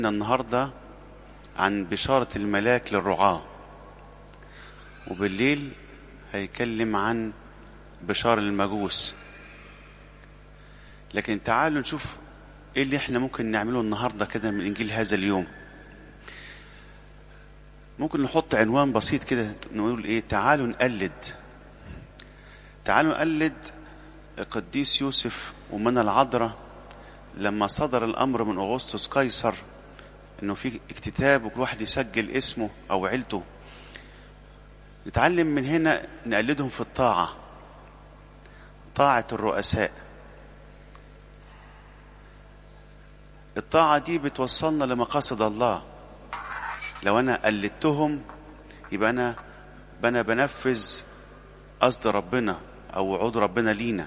النهاردة عن بشارة الملاك للرعاة وبالليل هيكلم عن بشار المجوس لكن تعالوا نشوف ايه اللي احنا ممكن نعمله النهاردة كده من انجيل هذا اليوم ممكن نحط عنوان بسيط كده نقول ايه تعالوا نقلد تعالوا نقلد قديس يوسف ومن العذراء لما صدر الامر من اغسطس قيصر انه في اكتتاب وكل واحد يسجل اسمه او عيلته نتعلم من هنا نقلدهم في الطاعه طاعه الرؤساء الطاعه دي بتوصلنا لمقاصد الله لو انا قلدتهم يبقى انا انا بنفذ قصد ربنا او وعود ربنا لينا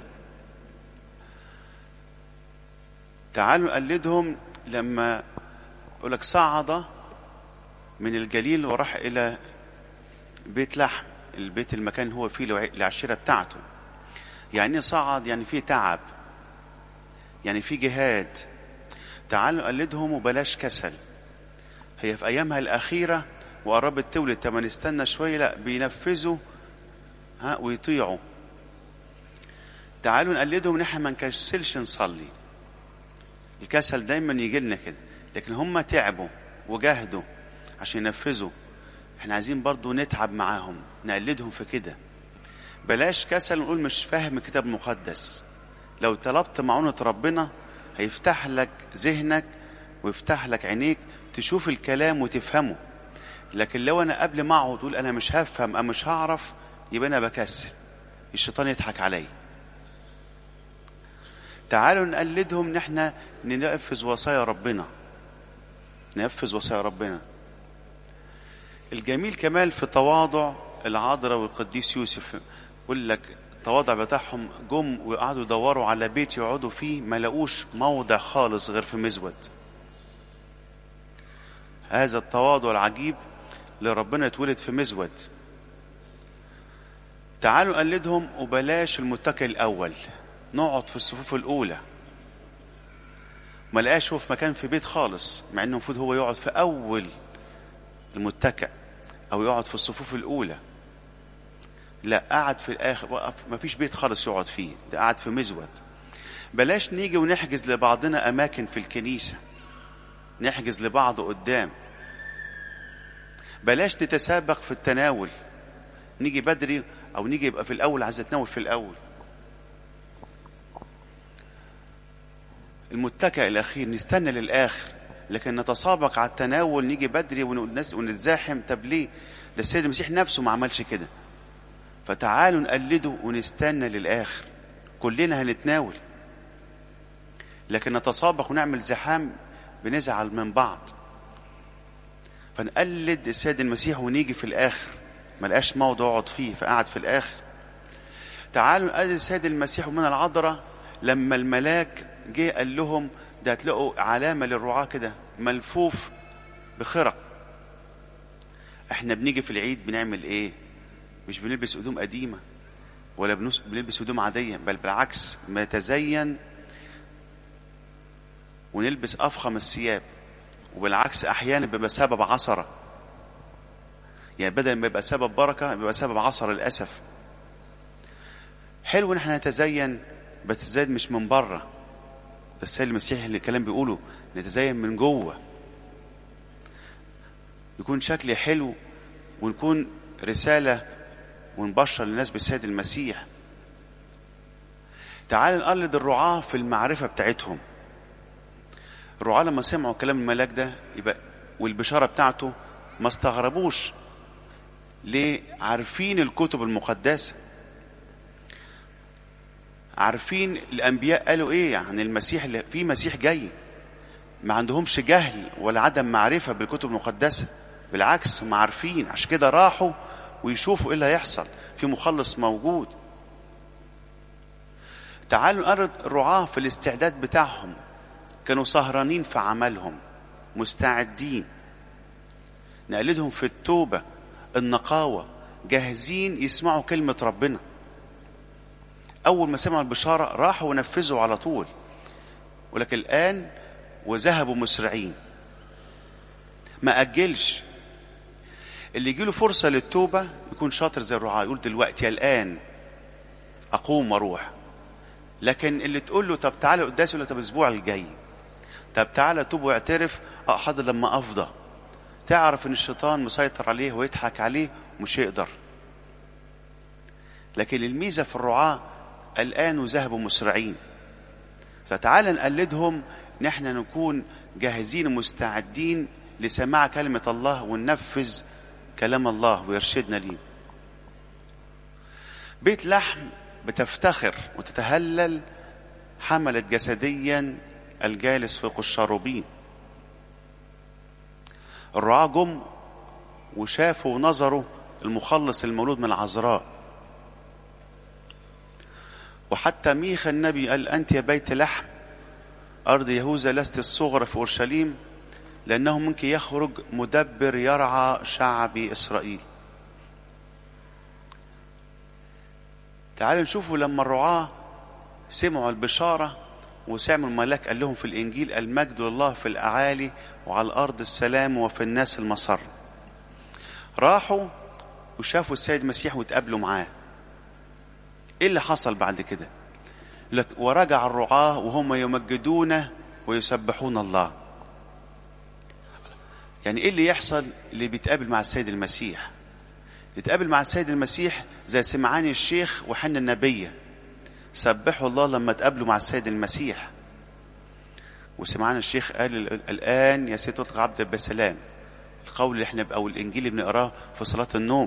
تعالوا نقلدهم لما يقول لك صعد من الجليل وراح الى بيت لحم البيت المكان اللي هو فيه العشيره بتاعته يعني صعد يعني فيه تعب يعني فيه جهاد تعالوا نقلدهم وبلاش كسل هي في ايامها الاخيره وقربت تولد طب نستنى شويه لا بينفذوا ها ويطيعوا تعالوا نقلدهم ان احنا ما نكسلش نصلي الكسل دايما يجي لنا كده لكن هم تعبوا وجاهدوا عشان ينفذوا احنا عايزين برضو نتعب معاهم نقلدهم في كده بلاش كسل نقول مش فاهم الكتاب المقدس لو طلبت معونة ربنا هيفتح لك ذهنك ويفتح لك عينيك تشوف الكلام وتفهمه لكن لو انا قبل ما اقعد اقول انا مش هفهم او مش هعرف يبقى انا بكسل الشيطان يضحك عليا تعالوا نقلدهم ان احنا ننفذ وصايا ربنا ننفذ وصايا ربنا الجميل كمال في تواضع العذراء والقديس يوسف يقول لك التواضع بتاعهم جم وقعدوا يدوروا على بيت يقعدوا فيه ما لقوش موضع خالص غير في مزود هذا التواضع العجيب لربنا اتولد في مزود تعالوا نقلدهم وبلاش المتكئ الاول نقعد في الصفوف الاولى ما لقاش هو في مكان في بيت خالص مع انه المفروض هو يقعد في اول المتكئ او يقعد في الصفوف الاولى لا قعد في الاخر ما فيش بيت خالص يقعد فيه ده قعد في مزود بلاش نيجي ونحجز لبعضنا اماكن في الكنيسه نحجز لبعض قدام بلاش نتسابق في التناول نيجي بدري او نيجي يبقى في الاول عايز اتناول في الاول المتكئ الاخير نستنى للاخر لكن نتسابق على التناول نيجي بدري ونتزاحم طب ليه ده السيد المسيح نفسه ما عملش كده فتعالوا نقلده ونستنى للاخر كلنا هنتناول لكن نتسابق ونعمل زحام بنزعل من بعض فنقلد السيد المسيح ونيجي في الاخر ما لقاش موضع اقعد فيه فقعد في الاخر تعالوا نقلد السيد المسيح ومن العذراء لما الملاك جه قال لهم ده هتلاقوا علامة للرعاة كده ملفوف بخرق احنا بنيجي في العيد بنعمل ايه مش بنلبس هدوم قديمة ولا بنلبس هدوم عادية بل بالعكس نتزين ونلبس أفخم الثياب وبالعكس أحيانا بيبقى سبب عثرة يعني بدل ما يبقى سبب بركة بيبقى سبب عثرة للأسف حلو ان احنا نتزين بس تزين مش من بره ده السيد المسيح اللي الكلام بيقوله نتزين من جوه يكون شكلي حلو ونكون رسالة ونبشر للناس بالسيد المسيح تعال نقلد الرعاة في المعرفة بتاعتهم الرعاة لما سمعوا كلام الملاك ده يبقى والبشارة بتاعته ما استغربوش ليه عارفين الكتب المقدسة عارفين الانبياء قالوا ايه عن المسيح اللي في مسيح جاي ما عندهمش جهل ولا عدم معرفه بالكتب المقدسه بالعكس هم عارفين عشان كده راحوا ويشوفوا ايه اللي هيحصل في مخلص موجود تعالوا نقرد الرعاة في الاستعداد بتاعهم كانوا سهرانين في عملهم مستعدين نقلدهم في التوبة النقاوة جاهزين يسمعوا كلمة ربنا أول ما سمعوا البشارة راحوا ونفذوا على طول ولكن الآن وذهبوا مسرعين ما أجلش اللي يجيله فرصة للتوبة يكون شاطر زي الرعاة يقول دلوقتي الآن أقوم وأروح لكن اللي تقول له طب تعالى قداسي ولا طب الأسبوع الجاي طب تعالى توب واعترف اه حاضر لما أفضى تعرف إن الشيطان مسيطر عليه ويضحك عليه ومش يقدر لكن الميزة في الرعاة الآن وذهبوا مسرعين فتعالى نقلدهم ان احنا نكون جاهزين ومستعدين لسماع كلمة الله وننفذ كلام الله ويرشدنا ليه بيت لحم بتفتخر وتتهلل حملت جسديا الجالس فوق الشاروبين الرعاة جم وشافوا ونظروا المخلص المولود من العذراء وحتى ميخا النبي قال أنت يا بيت لحم أرض يهوذا لست الصغرى في أورشليم لأنه منك يخرج مدبر يرعى شعب إسرائيل تعالوا نشوفوا لما الرعاة سمعوا البشارة وسمعوا الملاك قال لهم في الإنجيل المجد لله في الأعالي وعلى الأرض السلام وفي الناس المسر راحوا وشافوا السيد المسيح واتقابلوا معاه ايه اللي حصل بعد كده لك ورجع الرعاة وهم يمجدون ويسبحون الله يعني ايه اللي يحصل اللي بيتقابل مع السيد المسيح يتقابل مع السيد المسيح زي سمعان الشيخ وحنا النبية سبحوا الله لما تقابلوا مع السيد المسيح وسمعان الشيخ قال الآن يا سيد تطلق عبد بسلام القول اللي احنا او الانجيل اللي بنقراه في صلاة النوم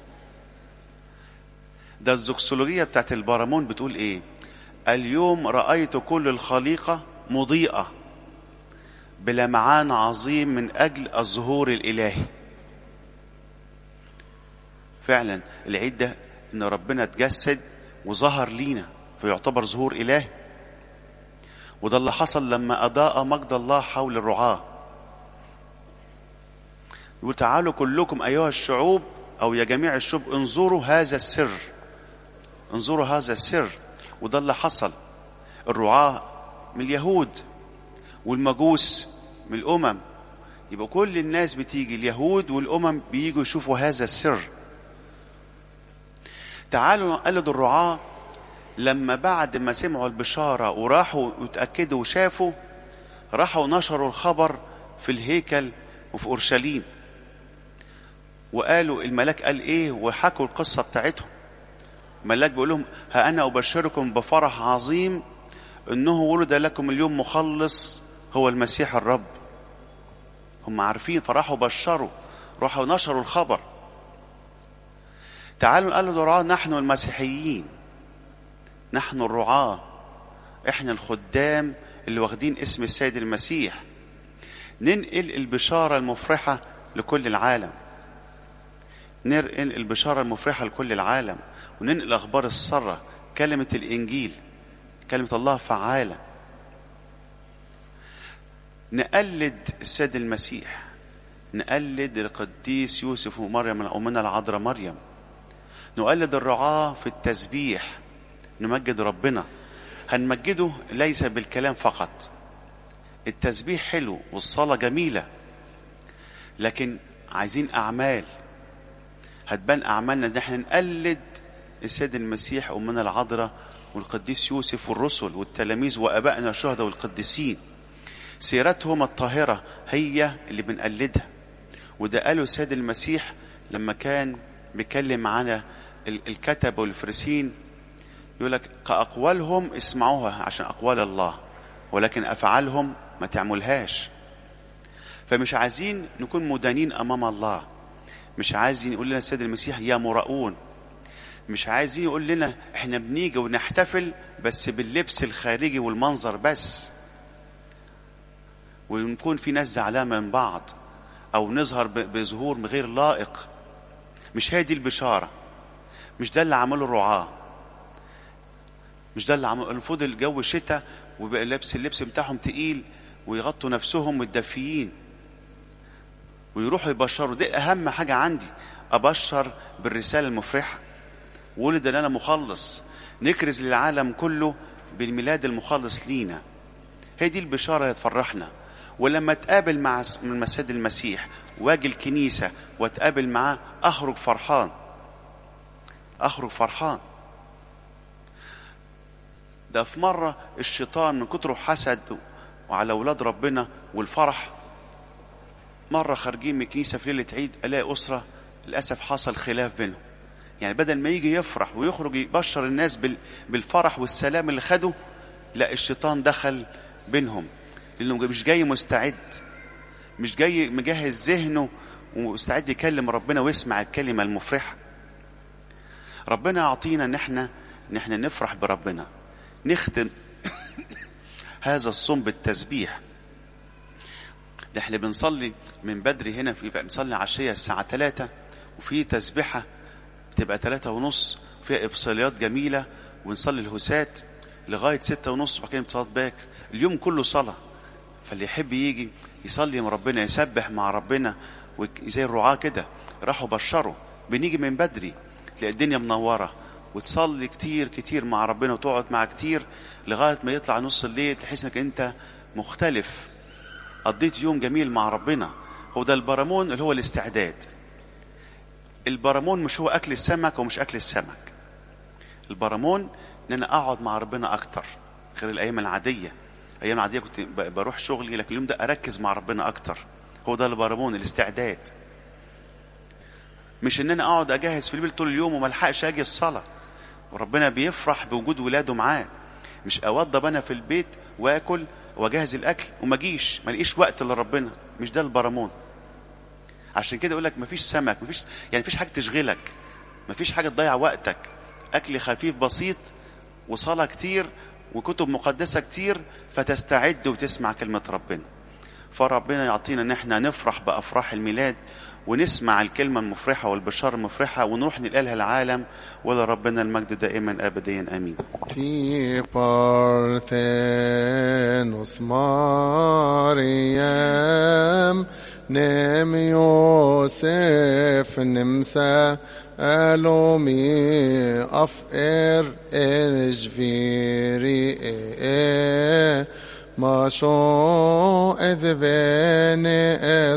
ده الزوكسولوجية بتاعت البارامون بتقول ايه اليوم رأيت كل الخليقة مضيئة بلمعان عظيم من أجل الظهور الإلهي فعلا العيد ده ان ربنا اتجسد وظهر لينا فيعتبر ظهور إلهي وده اللي حصل لما أضاء مجد الله حول الرعاة يقول تعالوا كلكم أيها الشعوب أو يا جميع الشعوب انظروا هذا السر انظروا هذا السر وده اللي حصل الرعاة من اليهود والمجوس من الأمم يبقى كل الناس بتيجي اليهود والأمم بييجوا يشوفوا هذا السر تعالوا قلدوا الرعاة لما بعد ما سمعوا البشارة وراحوا وتأكدوا وشافوا راحوا نشروا الخبر في الهيكل وفي أورشليم وقالوا الملاك قال ايه وحكوا القصة بتاعتهم ملاك بيقول لهم ها أنا أبشركم بفرح عظيم إنه ولد لكم اليوم مخلص هو المسيح الرب هم عارفين فراحوا بشروا راحوا نشروا الخبر تعالوا قالوا الرعاة نحن المسيحيين نحن الرعاة احنا الخدام اللي واخدين اسم السيد المسيح ننقل البشارة المفرحة لكل العالم ننقل البشارة المفرحة لكل العالم وننقل أخبار السرة كلمة الإنجيل كلمة الله فعالة نقلد السيد المسيح نقلد القديس يوسف ومريم أمنا العذراء مريم نقلد الرعاة في التسبيح نمجد ربنا هنمجده ليس بالكلام فقط التسبيح حلو والصلاة جميلة لكن عايزين أعمال هتبان أعمالنا إن احنا نقلد السيد المسيح أمنا العذراء والقديس يوسف والرسل والتلاميذ وأبائنا الشهداء والقديسين سيرتهم الطاهرة هي اللي بنقلدها وده قاله السيد المسيح لما كان بيكلم معانا الكتب والفريسين يقول لك كأقوالهم اسمعوها عشان أقوال الله ولكن أفعالهم ما تعملهاش فمش عايزين نكون مدانين أمام الله مش عايزين يقول لنا السيد المسيح يا مراؤون مش عايزين يقول لنا احنا بنيجي ونحتفل بس باللبس الخارجي والمنظر بس ونكون في ناس زعلانه من بعض او نظهر بظهور غير لائق مش هي دي البشاره مش ده اللي عمله الرعاه مش ده اللي عمله المفروض الجو شتاء ويبقى لابس اللبس بتاعهم تقيل ويغطوا نفسهم متدفيين ويروحوا يبشروا دي اهم حاجه عندي ابشر بالرساله المفرحه ولد لنا مخلص نكرز للعالم كله بالميلاد المخلص لينا هي دي البشاره اللي تفرحنا ولما اتقابل مع المسيد المسيح واجي الكنيسة واتقابل معاه أخرج فرحان أخرج فرحان ده في مرة الشيطان من كتره حسد وعلى أولاد ربنا والفرح مرة خارجين من الكنيسة في ليلة عيد ألاقي أسرة للأسف حصل خلاف بينهم يعني بدل ما يجي يفرح ويخرج يبشر الناس بالفرح والسلام اللي خده لا الشيطان دخل بينهم لأنه مش جاي مستعد مش جاي مجهز ذهنه ومستعد يكلم ربنا ويسمع الكلمة المفرحة ربنا يعطينا ان احنا ان احنا نفرح بربنا نختم هذا الصوم بالتسبيح ده احنا بنصلي من بدري هنا في بنصلي عشية الساعة 3 وفي تسبيحة بتبقى 3 ونص فيها إبصاليات جميلة ونصلي الهسات لغاية 6 ونص وبعد كده صلاة باكر اليوم كله صلاة فاللي يحب يجي يصلي مع ربنا يسبح مع ربنا زي الرعاة كده راحوا بشروا بنيجي من بدري تلاقي الدنيا منورة وتصلي كتير كتير مع ربنا وتقعد معاه كتير لغاية ما يطلع نص الليل تحس انك انت مختلف قضيت يوم جميل مع ربنا هو ده البرامون اللي هو الاستعداد البرامون مش هو اكل السمك ومش اكل السمك البرامون ان انا اقعد مع ربنا اكتر غير الايام العاديه ايام العاديه كنت بروح شغلي لكن اليوم ده اركز مع ربنا اكتر هو ده البرامون الاستعداد مش ان انا اقعد اجهز في البيت طول اليوم وما الحقش اجي الصلاه وربنا بيفرح بوجود ولاده معاه مش اوضب انا في البيت واكل واجهز الاكل وما اجيش ما لقيش وقت لربنا مش ده البرامون عشان كده يقول لك مفيش سمك مفيش يعني مفيش حاجه تشغلك مفيش حاجه تضيع وقتك اكل خفيف بسيط وصلاه كتير وكتب مقدسه كتير فتستعد وتسمع كلمه ربنا فربنا يعطينا ان احنا نفرح بافراح الميلاد ونسمع الكلمة المفرحة والبشارة المفرحة ونروح ننقلها العالم ولربنا المجد دائما أبديا آمين Ti parthenos Mariam Nem Yosef Nimsa Alomi Afir Ejviri Ma شو إذ بني